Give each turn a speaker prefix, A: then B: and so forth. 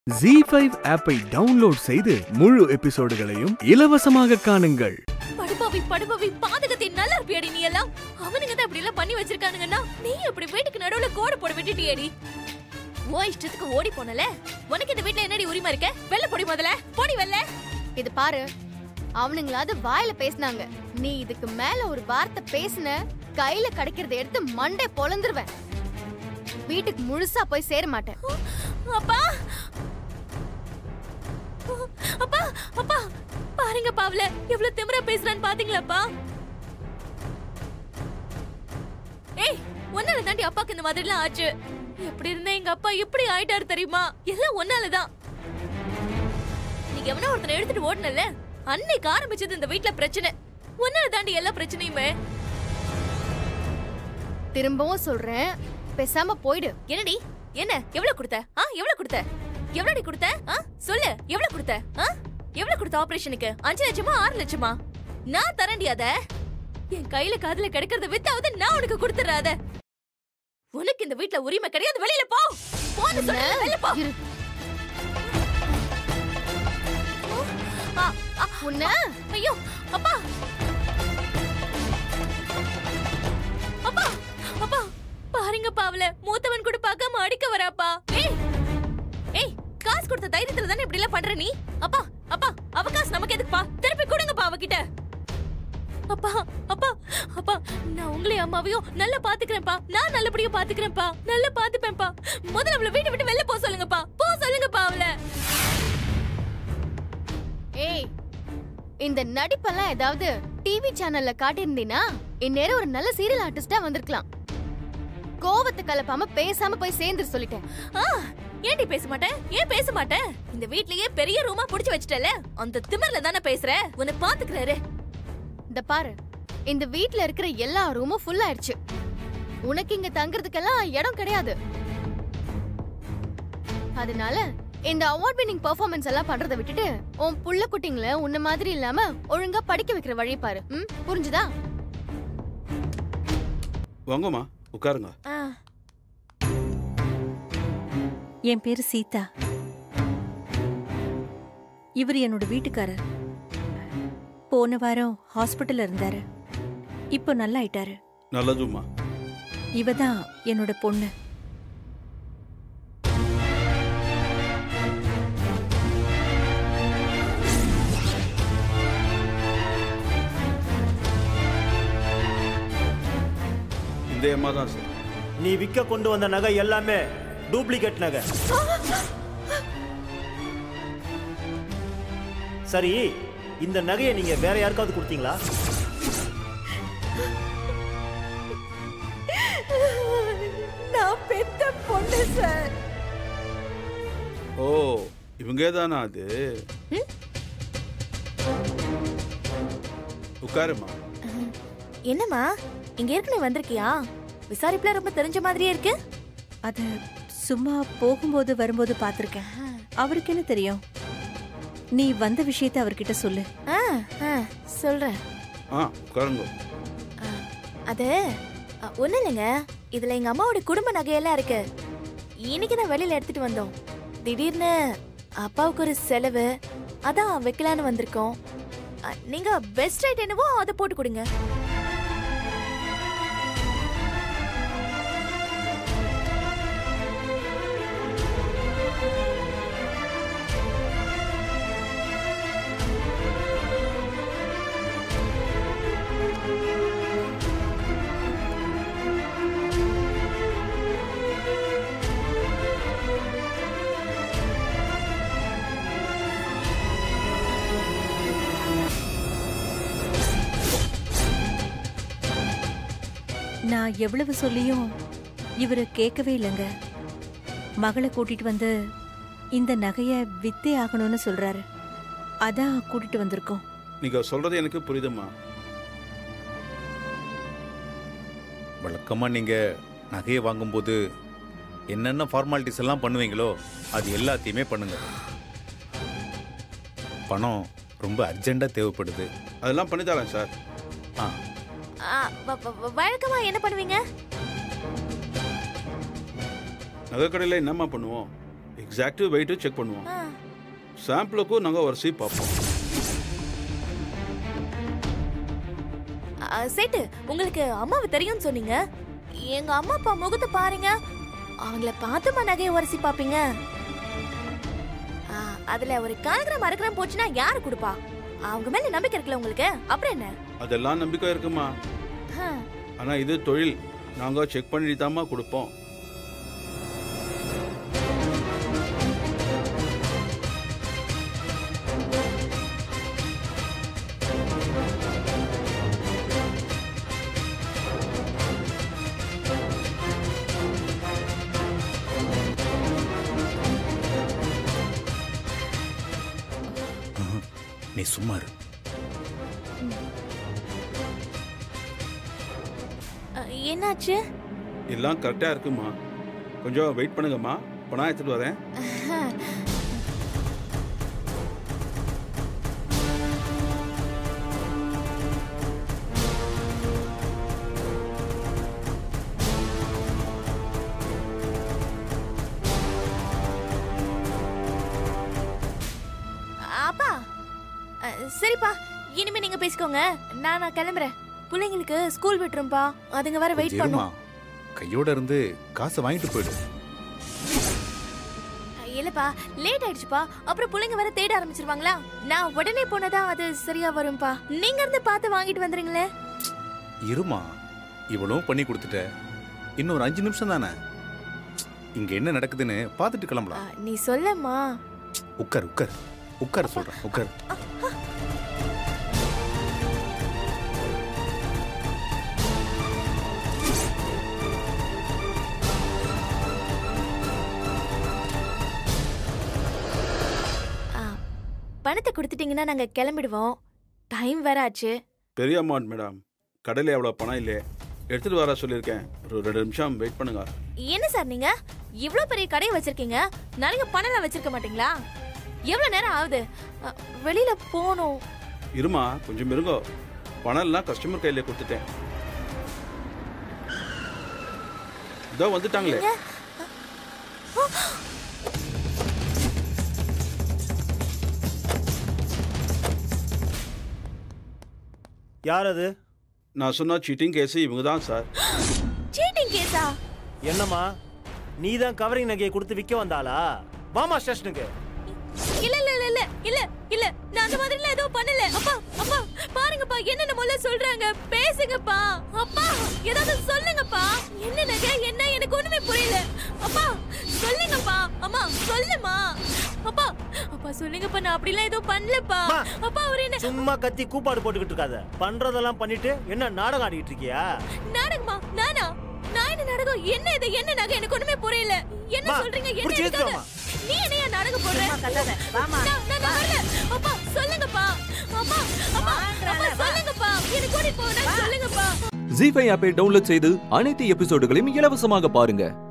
A: G five ஆப்பை download செய்து முழு எபிசோடுகளையும் இலவசமாக காணுங்கள்
B: படுபாவி படுபாவி பாதகத்தை நல்லா இருப்பியாடி நீ எல்லாம் அவனுங்க தான் இப்படி எல்லாம் பண்ணி வச்சிருக்கானுங்கன்னா நீ இப்படி வீட்டுக்கு நடுவுல கோடு போட விட்டுட்டியேடி ஓ இஷ்டத்துக்கு ஓடி போனல உனக்கு இந்த வீட்ல என்னடி உரிமை இருக்க வெள்ள பொடி முதல்ல பொடி வெள்ள
C: இது பாரு அவனுங்களாவது வாயில பேசுனாங்க நீ இதுக்கு மேல ஒரு வார்த்தை பேசுன கையில கிடைக்கிறத எடுத்து மண்டை பொளந்துருவேன் வீட்டுக்கு முழுசா போய் சேர மாட்டேன்
B: அப்பா அப்பா அப்பா பாருங்க பாவல எவ்வளவு திமிரா பேசுறான்னு பாத்தீங்களாப்பா ஏய் ஒன்னால தாண்டி அப்பாக்கு இந்த மாதிரி எல்லாம் ஆச்சு எப்படி இருந்த எங்க அப்பா இப்படி ஆயிட்டாரு தெரியுமா எல்லாம் ஒன்னாலதான் நீ எவனா ஒருத்தனை எடுத்துட்டு ஓடுனல அன்னைக்கு ஆரம்பிச்சது இந்த வீட்ல பிரச்சனை ஒன்னால தாண்டி எல்லா பிரச்சனையுமே
C: திரும்பவும் சொல்றேன் பேசாம போயிடு
B: என்னடி என்ன எவ்வளவு கொடுத்த ஆ எவ்வளவு கொடுத்த எவ்வளவுடி கொடுத்த ஆ சொல்லு எவ்வளவு கொடுத்த ஆ எவ்வளவு கொடுத்த ஆபரேஷனுக்கு அஞ்சு லட்சமா ஆறு லட்சமா நான் தரேன்டி அத என் கையில காதுல கிடைக்கிறத வித்தாவது நான் உனக்கு கொடுத்துறாத உனக்கு இந்த வீட்ல உரிமை கிடையாது வெளியில போ போன்னு சொல்றேன் வெளியில போ
C: இரு.
B: ஆ, ஆ,
C: உன்ன
B: ஐயோ அப்பா அப்பா அப்பா பாருங்க பாவல மூத்தவன் கூட பார்க்காம அடிக்க வராப்பா ஏய் ஏய் காசு கொடுத்த தைரியத்துல தானே இப்படி எல்லாம் பண்ற நீ அப்பா அப்பா அவ காசு நமக்கு எதுக்குப்பா திருப்பி கொடுங்கப்பா அவகிட்ட அப்பா அப்பா அப்பா நான் உங்களையும் அம்மாவையும் நல்லா பாத்துக்கிறேன்ப்பா நான் நல்லபடியா பாத்துக்கிறேன்ப்பா நல்லா பாத்துப்பேன்ப்பா முதல்ல அவளை வீட்டை விட்டு வெளில போக சொல்லுங்கப்பா போ சொல்லுங்கப்பா அவளை
C: ஏய் இந்த நடிப்பெல்லாம் ஏதாவது டிவி சேனல்ல காட்டியிருந்தீனா இந்நேரம் ஒரு நல்ல சீரியல் ஆர்டிஸ்டா வந்திருக்கலாம் கோவத்தை கலப்பாம பேசாம போய் சேர்ந்து சொல்லிட்டேன்
B: ஆ, ஏன்டி பேச மாட்டேன் ஏன் பேச மாட்டேன் இந்த வீட்லயே பெரிய ரூமா புடிச்சு வச்சிட்டல அந்த திமிர்ல தானே பேசுற உன்னை பாத்துக்கிறாரு
C: இந்த பாரு இந்த வீட்ல இருக்கிற எல்லா ரூமும் ஃபுல் ஆயிடுச்சு உனக்கு இங்க தங்குறதுக்கெல்லாம் இடம் கிடையாது அதனால இந்த அவார்ட் வின்னிங் பெர்ஃபார்மன்ஸ் எல்லாம் பண்றதை விட்டுட்டு உன் புள்ள குட்டிங்கள உன்ன மாதிரி இல்லாம ஒழுங்கா படிக்க வைக்கிற வழி பாரு ம் புரிஞ்சுதா
D: வாங்கம்மா உட்காருங்க
B: ஆ,
E: என் பேரு சீதா இவர் என்னோட வீட்டுக்காரர் போன வாரம் ஹாஸ்பிட்டல்ல இருந்தாரு இப்போ நல்லா ஆயிட்டாரு
D: நல்லதும்மா
E: இவ தான் என்னோட பொண்ணு
D: இந்த அம்மா தான் சார்
F: நீ விற்க கொண்டு வந்த நகை எல்லாமே டூப்ளிகேட் நகை சரி இந்த நகையை நீங்க வேற யாருக்காவது கொடுத்தீங்களா
B: நான் பெத்த பொண்ணு சார்
D: ஓ இவங்க தானா அது உட்காருமா
B: என்னம்மா இங்க ஏற்கனவே வந்திருக்கியா விசாரிப்புல ரொம்ப தெரிஞ்ச மாதிரியே இருக்கு
E: அது சும்மா போகும்போது வரும்போது பார்த்திருக்கேன் அவருக்கு என்ன தெரியும் நீ வந்த விஷயத்தை அவர்கிட்ட சொல்லு
B: ஆ, ஆ, சொல்றேன்
D: ஆ உட்காருங்க
B: அது ஒண்ணு இல்லைங்க இதுல எங்க அம்மாவோட குடும்ப நகையெல்லாம் இருக்கு இன்னைக்கு தான் வெளியில எடுத்துட்டு வந்தோம் திடீர்னு அப்பாவுக்கு ஒரு செலவு அதான் வைக்கலான்னு வந்திருக்கோம் அ, நீங்க பெஸ்ட் ரைட் என்னவோ அதை போட்டு கொடுங்க
E: நான் எவ்வளவு சொல்லியும் இவரு கேட்கவே இல்லைங்க மகளை கூட்டிட்டு வந்து இந்த நகைய வித்தே ஆகணும்னு சொல்றாரு அதான் கூட்டிட்டு வந்திருக்கோம்
D: நீங்க சொல்றது எனக்கு புரியுதும்மா
G: வழக்கமாக நீங்கள் நகையை வாங்கும்போது என்னென்ன ஃபார்மாலிட்டிஸ் எல்லாம் பண்ணுவீங்களோ அது எல்லாத்தையுமே பண்ணுங்க பணம் ரொம்ப அர்ஜெண்ட்டாக தேவைப்படுது
D: அதெல்லாம் பண்ணி தரேன் சார்
G: ஆ
B: ஆ, வ- வ- வ- வழக்கமா என்ன பண்ணுவீங்க
D: நகைக்கடையில் என்னம்மா பண்ணுவோம் எக்ஸாக்ட் வெயிட்டு செக் பண்ணுவோம்
B: ஆ.
D: சாம்பிளுக்கும் நாங்கள் வரிசை பார்ப்போம்
B: ஆ, சேட்டு உங்களுக்கு அம்மாவை தெரியும்னு சொன்னீங்க எங்க அம்மா அப்பா முகத்தை பாருங்க அவங்கள பார்த்துமா நகையை உரசி பாப்பீங்க ஆ, அதுல ஒரு காலகிராம் அரைக்கிராம் போச்சுன்னா யாரு கொடுப்பா அவங்க மேல நம்பிக்கை இருக்குல்ல உங்களுக்கு அப்புறம் என்ன
D: அதெல்லாம் நம்பிக்கை இருக்குமா
B: ஆ,
D: ஆனால் இது தொழில் நாங்கள் செக் பண்ணிட்டு தாம்மா கொடுப்போம்
G: நீ சும்மா இரு
B: ஆ, என்னாச்சு
D: எல்லாம் கரெக்டாக இருக்குமா கொஞ்சம் வெயிட் பண்ணுங்கம்மா பணம் எடுத்துகிட்டு வரேன்
B: அப்பா ஆ, சரிப்பா இனிமே நீங்க பேசிக்கோங்க நான் நான் கிளம்புறேன் பிள்ளைங்களுக்கு ஸ்கூல் விட்டுரும்பா அதுங்க வர வெயிட்
G: கொஞ்சம் இருமா.
B: பண்ணும்
G: கையோட இருந்து காசை வாங்கிட்டு போயிடு
B: இல்லப்பா லேட் ஆயிடுச்சுப்பா அப்புறம் பிள்ளைங்க வர தேட ஆரம்பிச்சிருவாங்களா நான் உடனே போனதா அது சரியா வரும்பா நீங்க இருந்து பார்த்து வாங்கிட்டு வந்துருங்களே
G: இருமா இவ்வளவும் பண்ணி கொடுத்துட்ட இன்னும் ஒரு அஞ்சு நிமிஷம் தானே இங்க என்ன நடக்குதுன்னு பார்த்துட்டு
B: ஆ,
G: கிளம்பலாம்
B: நீ சொல்லம்மா
G: உட்கார் உட்கார் உட்கார் சொல்றேன் உட்கார்
B: ஆ, பணத்தை கொடுத்துட்டீங்கன்னா நாங்க கிளம்பிடுவோம் டைம் வேற ஆச்சு
D: பெரிய அமௌண்ட் மேடம் கடையில் எவ்வளோ பணம் இல்லை எடுத்துகிட்டு வர சொல்லியிருக்கேன் ஒரு ரெண்டு நிமிஷம் வெயிட் பண்ணுங்க
B: என்ன சார் நீங்க இவ்ளோ பெரிய கடையை வச்சிருக்கீங்க நாளைக்கு பணம் வச்சிருக்க மாட்டீங்களா எவ்வளவு நேரம் ஆகுது அ, வெளியில போகணும்
D: இருமா கொஞ்சம் இருங்கோ பணம் எல்லாம் கஸ்டமர் கையில் கொடுத்துட்டேன் இதோ வந்துட்டாங்களே
F: யார் அது
D: நான் சொன்ன சீட்டிங் கேஸ் இவங்க தான் சார்
B: சீட்டிங் கேஸா
F: என்னம்மா நீ தான் கவரிங் நகையை கொடுத்து விற்க வந்தாளா வாமா ஸ்டேஷனுக்கு
B: இல்ல இல்ல இல்ல இல்ல இல்ல இல்ல நான் அந்த மாதிரி எல்லாம் எதுவும் பண்ணல அப்பா அப்பா பாருங்கப்பா என்னென்ன முதல்ல சொல்றாங்க பேசுங்கப்பா அப்பா ஏதாவது சொல்லுங்கப்பா என்ன நகை என்ன எனக்கு ஒண்ணுமே புரியல அப்பா சொல்லுங்கப்பா அம்மா சொல்லுமா அப்பா அப்பா சொல்லுங்கப்பா நான் அப்படிலாம் எதுவும் பண்ணலப்பா
F: அம்மா.
B: அப்பா அவர் என்ன
F: சும்மா கத்தி கூப்பாடு போட்டுக்கிட்டு இருக்காத பண்றதெல்லாம் பண்ணிட்டு என்ன நாடகம் ஆடிட்டு இருக்கியா
B: நாடகமா நானா நான் என்ன நாடகம் என்ன இது என்ன நகை எனக்கு ஒண்ணுமே புரியல என்ன
F: அம்மா,
B: சொல்றீங்க என்ன
F: புடிச்சு
B: எதுக்காக?
F: இழுத்துக்கோமா.
B: நீ என்னையா நாடகம் போடுற நான் நான் நான் வரல அப்பா சொல்லுங்கப்பா அப்பா அப்பா அப்பா சொல்லுங்கப்பா எனக்கு கூட்டிட்டு போங்க சொல்லுங்கப்பா
H: ஜி ஃபைவ் ஆப்பை டவுன்லோட் செய்து அனைத்து எபிசோடுகளையும் இலவசமாக பாருங்க